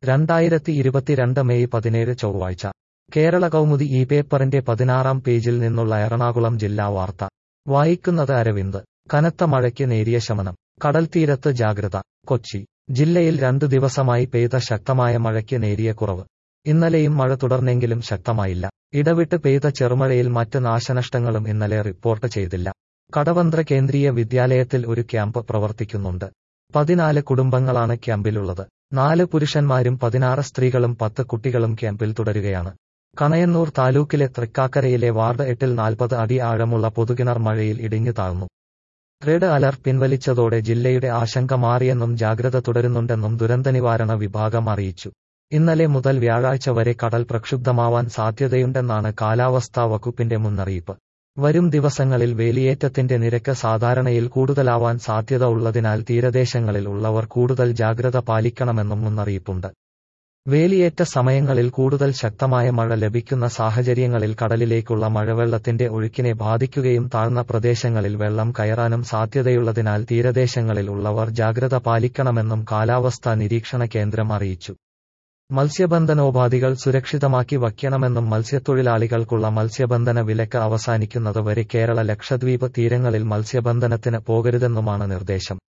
രണ്ടായിരത്തി ഇരുപത്തിരണ്ട് മെയ് പതിനേഴ് ചൊവ്വാഴ്ച കേരള കൗമുദി ഈ പേപ്പറിന്റെ പതിനാറാം പേജിൽ നിന്നുള്ള എറണാകുളം ജില്ലാ വാർത്ത വായിക്കുന്നത് അരവിന്ദ് കനത്ത മഴയ്ക്ക് നേരിയ ശമനം കടൽത്തീരത്ത് ജാഗ്രത കൊച്ചി ജില്ലയിൽ രണ്ടു ദിവസമായി പെയ്ത ശക്തമായ മഴയ്ക്ക് നേരിയ കുറവ് ഇന്നലെയും മഴ തുടർന്നെങ്കിലും ശക്തമായില്ല ഇടവിട്ട് പെയ്ത ചെറുമഴയിൽ മറ്റ് നാശനഷ്ടങ്ങളും ഇന്നലെ റിപ്പോർട്ട് ചെയ്തില്ല കടവന്ത്ര കേന്ദ്രീയ വിദ്യാലയത്തിൽ ഒരു ക്യാമ്പ് പ്രവർത്തിക്കുന്നുണ്ട് പതിനാല് കുടുംബങ്ങളാണ് ക്യാമ്പിലുള്ളത് നാല് പുരുഷന്മാരും പതിനാറ് സ്ത്രീകളും പത്ത് കുട്ടികളും ക്യാമ്പിൽ തുടരുകയാണ് കണയന്നൂർ താലൂക്കിലെ തൃക്കാക്കരയിലെ വാർഡ് എട്ടിൽ നാൽപ്പത് അടി ആഴമുള്ള പൊതുകിണർ മഴയിൽ ഇടിഞ്ഞു താഴ്ന്നു റെഡ് അലർട്ട് പിൻവലിച്ചതോടെ ജില്ലയുടെ ആശങ്ക മാറിയെന്നും ജാഗ്രത തുടരുന്നുണ്ടെന്നും ദുരന്തനിവാരണ വിഭാഗം അറിയിച്ചു ഇന്നലെ മുതൽ വ്യാഴാഴ്ച വരെ കടൽ പ്രക്ഷുബ്ധമാവാൻ സാധ്യതയുണ്ടെന്നാണ് കാലാവസ്ഥാ വകുപ്പിന്റെ മുന്നറിയിപ്പ് വരും ദിവസങ്ങളിൽ വേലിയേറ്റത്തിന്റെ നിരക്ക് സാധാരണയിൽ കൂടുതലാവാൻ സാധ്യത ഉള്ളതിനാൽ തീരദേശങ്ങളിൽ ഉള്ളവർ കൂടുതൽ ജാഗ്രത പാലിക്കണമെന്നും മുന്നറിയിപ്പുണ്ട് വേലിയേറ്റ സമയങ്ങളിൽ കൂടുതൽ ശക്തമായ മഴ ലഭിക്കുന്ന സാഹചര്യങ്ങളിൽ കടലിലേക്കുള്ള മഴവെള്ളത്തിന്റെ ഒഴുക്കിനെ ബാധിക്കുകയും താഴ്ന്ന പ്രദേശങ്ങളിൽ വെള്ളം കയറാനും സാധ്യതയുള്ളതിനാൽ തീരദേശങ്ങളിൽ ഉള്ളവർ ജാഗ്രത പാലിക്കണമെന്നും കാലാവസ്ഥാ നിരീക്ഷണ കേന്ദ്രം അറിയിച്ചു മത്സ്യബന്ധനോപാധികൾ സുരക്ഷിതമാക്കി വയ്ക്കണമെന്നും മത്സ്യത്തൊഴിലാളികൾക്കുള്ള മത്സ്യബന്ധന വിലക്ക് അവസാനിക്കുന്നത് വരെ കേരള ലക്ഷദ്വീപ് തീരങ്ങളിൽ മത്സ്യബന്ധനത്തിന് പോകരുതെന്നുമാണ് നിർദ്ദേശം